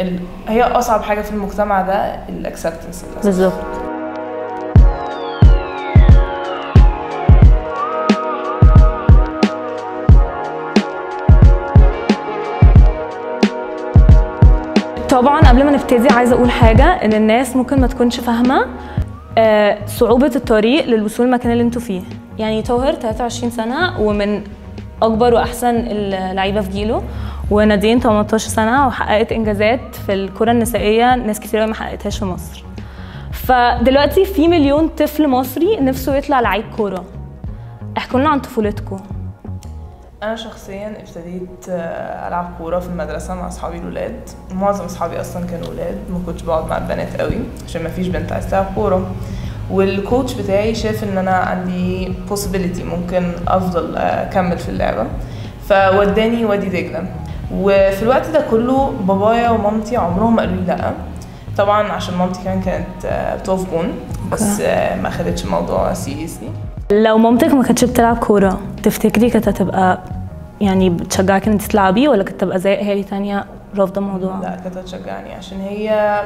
ال... هي اصعب حاجه في المجتمع ده الاكسبتنس بالظبط طبعا قبل ما نبتدي عايزه اقول حاجه ان الناس ممكن ما تكونش فاهمه آه، صعوبه الطريق للوصول للمكان اللي انتوا فيه يعني طاهر 23 سنه ومن اكبر واحسن اللعيبه في جيله ونادين 18 سنه وحققت انجازات في الكره النسائيه ناس كتير قوي ما حققتهاش في مصر فدلوقتي في مليون طفل مصري نفسه يطلع لعيب كوره احكوا لنا عن طفولتكم انا شخصيا ابتديت آه، العب كوره في المدرسه مع اصحابي الولاد معظم اصحابي اصلا كانوا ولاد ما كنتش بقعد مع البنات قوي عشان ما فيش بنت عايزه تلعب كوره والكوتش بتاعي شاف ان انا عندي possibility ممكن افضل اكمل في اللعبه فوداني وادي دجله وفي الوقت ده كله بابايا ومامتي عمرهم ما قالوا لي لا طبعا عشان مامتي كمان كانت آه، بتقف جون بس آه، ما خدتش الموضوع سيريسلي لو مامتك ما كانتش بتلعب كوره تفتكري كانت هتبقى يعني بتشجعك ان انت تلعبي ولا كانت تبقى زي اهالي تانية رافضه الموضوع لا كانت هتشجعني عشان هي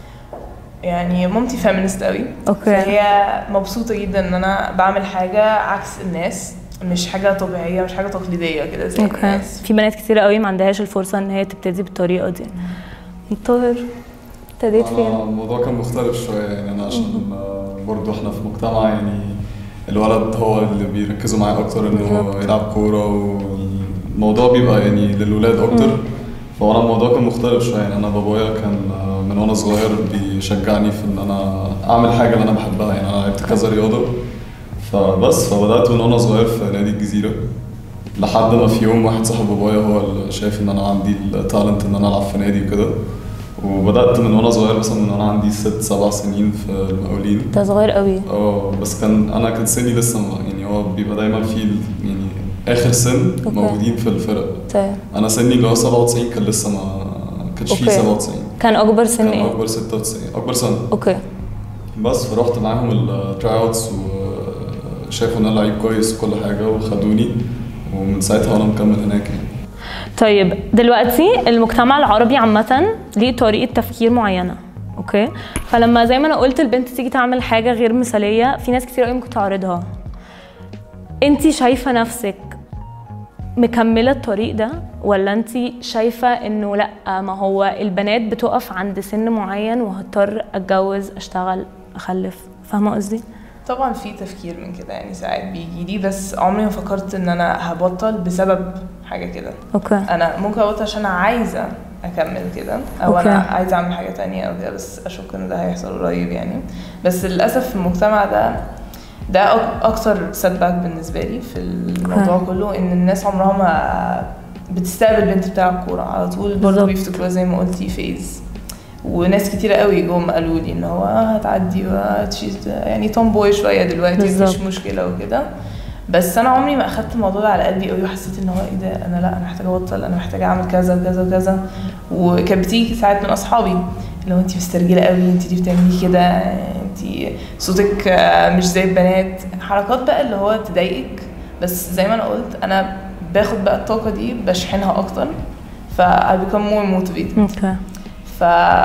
يعني مامتي فيمينست قوي أوكي. فهي مبسوطه جدا ان انا بعمل حاجه عكس الناس مش حاجه طبيعيه مش حاجه تقليديه كده زي اوكي الناس في بنات كتير قوي ما عندهاش الفرصه ان هي تبتدي بالطريقه دي طاهر ابتديت أنا فين الموضوع كان مختلف شوية يعني أنا عشان آه، برضو إحنا في مجتمع يعني الولد هو اللي بيركزوا معاه أكتر إنه بالظبط. يلعب كورة والموضوع بيبقى يعني للولاد أكتر فأنا الموضوع كان مختلف شوية يعني أنا بابايا كان آه، من وأنا صغير بيشجعني في إن أنا أعمل حاجة اللي أنا بحبها يعني أنا لعبت كذا رياضة فبس فبدأت من وأنا صغير في نادي الجزيرة لحد ما في يوم واحد صاحب بابايا هو اللي شايف ان انا عندي التالنت ان انا العب في نادي وكده وبدات من وانا صغير مثلا من وانا عندي ست سبع سنين في المقاولين انت صغير قوي اه بس كان انا كان سني لسه ما- يعني هو بيبقى دايما في ال- يعني اخر سن أوكي. موجودين في الفرق طيب انا سني اللي هو 97 كان لسه ما كانش فيه أوكي. 97 كان اكبر سن كان ايه اكبر 96 اكبر سنه اوكي بس فرحت معاهم التراي اوتس وشافوا ان انا لعيب كويس وكل حاجه وخدوني ومن ساعتها وانا مكمل هناك يعني طيب دلوقتي المجتمع العربي عامة ليه طريقة تفكير معينة اوكي فلما زي ما انا قلت البنت تيجي تعمل حاجة غير مثالية في ناس كتير قوي ممكن تعارضها انت شايفة نفسك مكملة الطريق ده ولا انت شايفة انه لا ما هو البنات بتقف عند سن معين وهضطر اتجوز اشتغل اخلف فاهمة قصدي؟ طبعا في تفكير من كده يعني ساعات بيجي لي بس عمري ما فكرت ان انا هبطل بسبب حاجه كده اوكي انا ممكن ابطل عشان انا عايزه اكمل كده او أوكي. انا عايزه اعمل حاجه تانية او كده بس اشك ان ده هيحصل قريب يعني بس للاسف في المجتمع ده ده أك- اكتر سيت باك بالنسبه لي في الموضوع أوكي. كله ان الناس عمرها ما بتستقبل بنت بتلعب كوره على طول برضه بالظبط. بيفتكروها زي ما قلتي فيز وناس كتيرة قوي جم قالوا لي ان هو آه هتعدي وهتشيز يعني تومبوي شويه دلوقتي بالظبط. مفيش مشكله وكده بس انا عمري ما اخدت الموضوع ده على قلبي قوي وحسيت ان هو ايه ده انا لا انا محتاجه ابطل انا محتاجه اعمل كذا وكذا وكذا وكانت بتيجي ساعات من اصحابي اللي هو انت مسترجله قوي انت ليه بتعملي كده انت صوتك آه، مش زي البنات حركات بقى اللي هو تضايقك بس زي ما انا قلت انا باخد بقى الطاقه دي بشحنها اكتر ف I become more motivated اوكي ف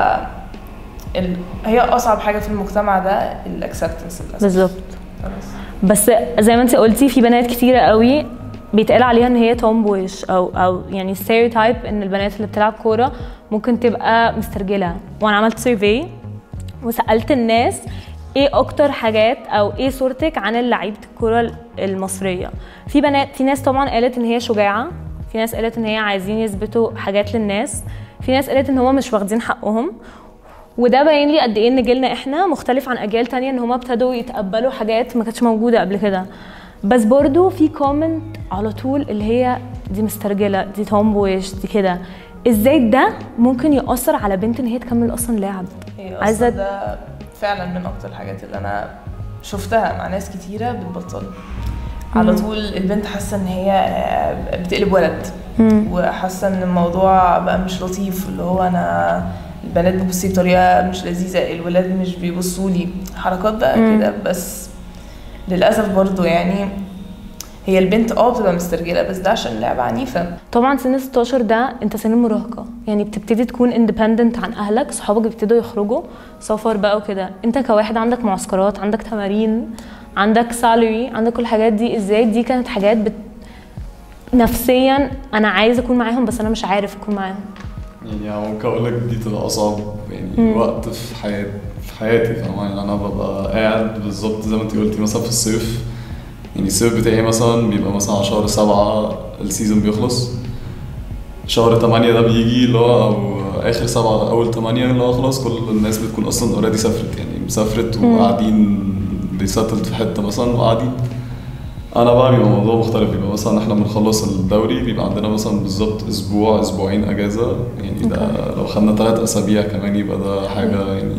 ال... هي اصعب حاجه في المجتمع ده الاكسبتنس للاسف بالظبط خلاص. بس زي ما انت قلتي في بنات كتيرة قوي بيتقال عليها ان هي تومبويش او او يعني ستيريوتايب ان البنات اللي بتلعب كوره ممكن تبقى مسترجله وانا عملت سيرفي وسالت الناس ايه اكتر حاجات او ايه صورتك عن لعيبه الكوره المصريه في بنات في ناس طبعا قالت ان هي شجاعه في ناس قالت ان هي عايزين يثبتوا حاجات للناس في ناس قالت ان هم مش واخدين حقهم وده باين لي قد ايه ان جيلنا احنا مختلف عن اجيال تانية ان هما ابتدوا يتقبلوا حاجات ما كانتش موجوده قبل كده بس برضو في كومنت على طول اللي هي دي مسترجله دي تومبويش دي كده ازاي ده ممكن ياثر على بنت ان هي تكمل اصلا لعب هي عايزة- اصلا ده فعلا من اكتر الحاجات اللي انا شفتها مع ناس كتيره بتبطل على طول البنت حاسه ان هي بتقلب ولد وحاسه ان الموضوع بقى مش لطيف اللي هو انا البنات بتبصي بطريقه مش لذيذه الولاد مش بيبصوا لي حركات بقى مم. كده بس للاسف برضو يعني هي البنت اه بتبقى مسترجله بس ده عشان لعبه عنيفه طبعا سن 16 ده انت سن المراهقه يعني بتبتدي تكون اندبندنت عن اهلك صحابك بيبتدوا يخرجوا سفر بقى وكده انت كواحد عندك معسكرات عندك تمارين عندك سالري عندك كل الحاجات دي ازاي دي كانت حاجات بت... نفسيا انا عايزه اكون معاهم بس انا مش عارف اكون معاهم يعني ممكن اقول لك دي تبقى اصعب يعني مم. وقت في حياتي في حياتي فاهمة يعني انا ببقى قاعد بالظبط زي ما انت قلتي مثلا في الصيف يعني الصيف بتاعي مثلا بيبقى مثلا على شهر سبعة السيزون بيخلص شهر تمانية ده بيجي اللي هو او اخر سبعة اول تمانية اللي هو خلاص كل الناس بتكون اصلا اوريدي سافرت يعني مسافرت مم. وقاعدين بيساتلت في حتة مثلا وقاعدين انا بقى بيبقى موضوع مختلف بيبقى مثلا احنا بنخلص الدوري بيبقى عندنا مثلا بالظبط اسبوع اسبوعين اجازه يعني ده أوكي. لو خدنا ثلاث اسابيع كمان يبقى ده حاجه يعني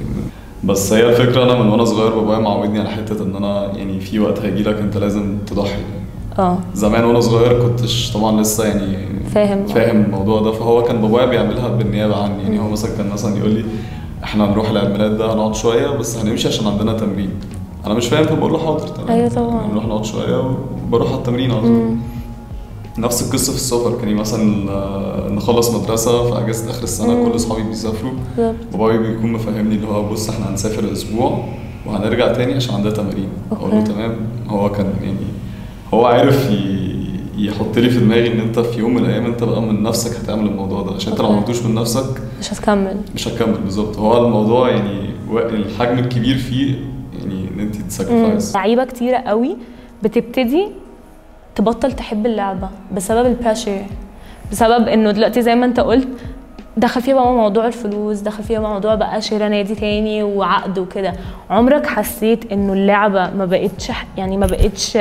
بس هي الفكره انا من وانا صغير بابايا معودني على حته ان انا يعني في وقت هيجي لك انت لازم تضحي اه زمان وانا صغير كنتش طبعا لسه يعني فاهم. فاهم الموضوع ده فهو كان بابايا بيعملها بالنيابه عني يعني هو مثلا كان مثلا يقول لي احنا هنروح العيد ميلاد ده هنقعد شويه بس هنمشي عشان عندنا تمرين انا مش فاهم فبقول له حاضر تمام أيوة طبعا. يعني نروح نقعد شويه وبروح على التمرين على طول مم. نفس القصه في السفر كان مثلا آه، نخلص مدرسه في اجازه اخر السنه مم. كل اصحابي بيسافروا بالظبط بابايا بيكون مفهمني اللي هو بص احنا هنسافر اسبوع وهنرجع تاني عشان عندنا تمارين اقول له أوكي. تمام هو كان يعني هو عارف ي- يحط لي في دماغي ان انت في يوم من الايام انت بقى من نفسك هتعمل الموضوع ده عشان انت لو ما أوكي. عملتوش من نفسك مش هتكمل مش هتكمل بالظبط هو الموضوع يعني و- الحجم الكبير فيه يعني ان انت تساكرفايس لعيبه كتيره قوي بتبتدي تبطل تحب اللعبه بسبب البريشر بسبب انه دلوقتي زي ما انت قلت دخل فيها بقى موضوع الفلوس دخل فيها موضوع بقى شراء نادي تاني وعقد وكده عمرك حسيت انه اللعبه ما بقتش يعني ما بقتش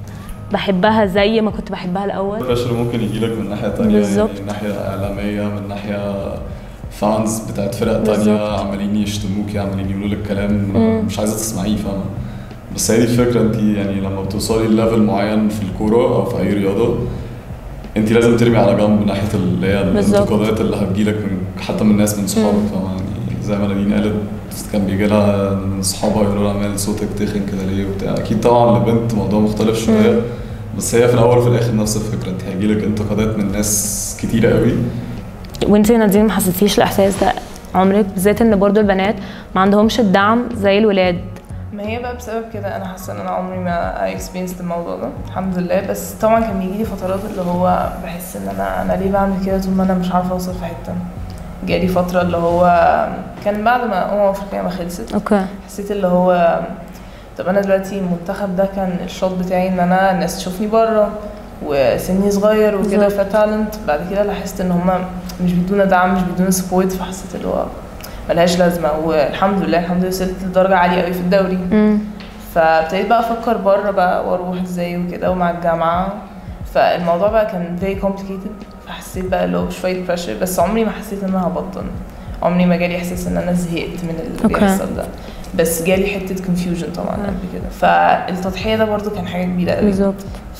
بحبها زي ما كنت بحبها الاول البريشر ممكن يجي لك من ناحيه تانية بالظبط. يعني من ناحيه اعلاميه من ناحيه فانز بتاعت فرق تانية بالظبط. عمالين يشتموكي عمالين يقولوا لك كلام مم. مش عايزه تسمعيه فاهمه بس هي دي الفكره انت يعني لما بتوصلي لليفل معين في الكوره او في اي رياضه انت لازم ترمي على جنب ناحيه اللي هي بالظبط. الانتقادات اللي هتجيلك من حتى من ناس من صحابك مم. فاهمه يعني زي ما نادين قالت كان بيجي لها من صحابها يقولوا لها مال صوتك تخن كده ليه وبتاع اكيد طبعا لبنت موضوع مختلف شويه مم. بس هي في الاول وفي الاخر نفس الفكره انت هيجيلك انتقادات من ناس كتيره قوي وانت يا نادين ما حسيتيش الاحساس ده عمرك بالذات ان برضو البنات ما عندهمش الدعم زي الولاد ما هي بقى بسبب كده انا حاسه ان انا عمري ما اكسبيرينست الموضوع ده الحمد لله بس طبعا كان بيجي لي فترات اللي هو بحس ان انا انا ليه بعمل كده طول ما انا مش عارفه اوصل في حته جالي فتره اللي هو كان بعد ما امم افريقيا ما خلصت اوكي حسيت اللي هو طب انا دلوقتي المنتخب ده كان الشوط بتاعي ان انا الناس تشوفني بره وسني صغير وكده بالظبط. فتالنت بعد كده لاحظت ان هما مش بيدونا دعم مش بيدونا سبورت فحسيت اللي هو ملهاش لازمه والحمد لله الحمد لله وصلت لدرجه عاليه قوي في الدوري امم فابتديت بقى افكر بره بقى واروح ازاي وكده ومع الجامعه فالموضوع بقى كان very complicated فحسيت بقى اللي هو شويه pressure بس عمري ما حسيت ان انا هبطل عمري ما جالي احساس ان انا زهقت من اللي أوكي. بيحصل ده بس جالي حته confusion طبعا قبل كده فالتضحيه ده برضو كان حاجه كبيره قوي بالظبط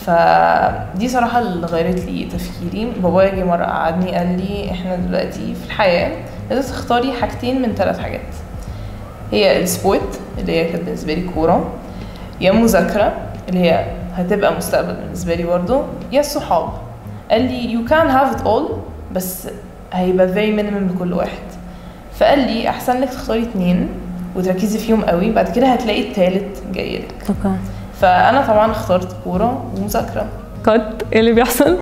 فدي صراحة اللي غيرت لي تفكيري بابايا جه مرة قعدني قال لي احنا دلوقتي في الحياة لازم تختاري حاجتين من ثلاث حاجات هي السبورت اللي هي كانت بالنسبة لي كورة يا مذاكرة اللي هي هتبقى مستقبل بالنسبة لي برضو يا الصحاب قال لي you can have it all بس هيبقى very minimum لكل واحد فقال لي احسن لك تختاري اتنين وتركزي فيهم قوي بعد كده هتلاقي التالت جاي لك اوكي فانا طبعا اخترت كورة ومذاكرة كات ايه اللي بيحصل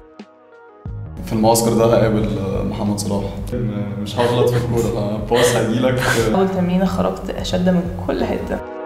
في المعسكر ده هقابل محمد صلاح مش هغلط في الكوره باص هيجيلك اول تمرينه خرجت اشد من كل حته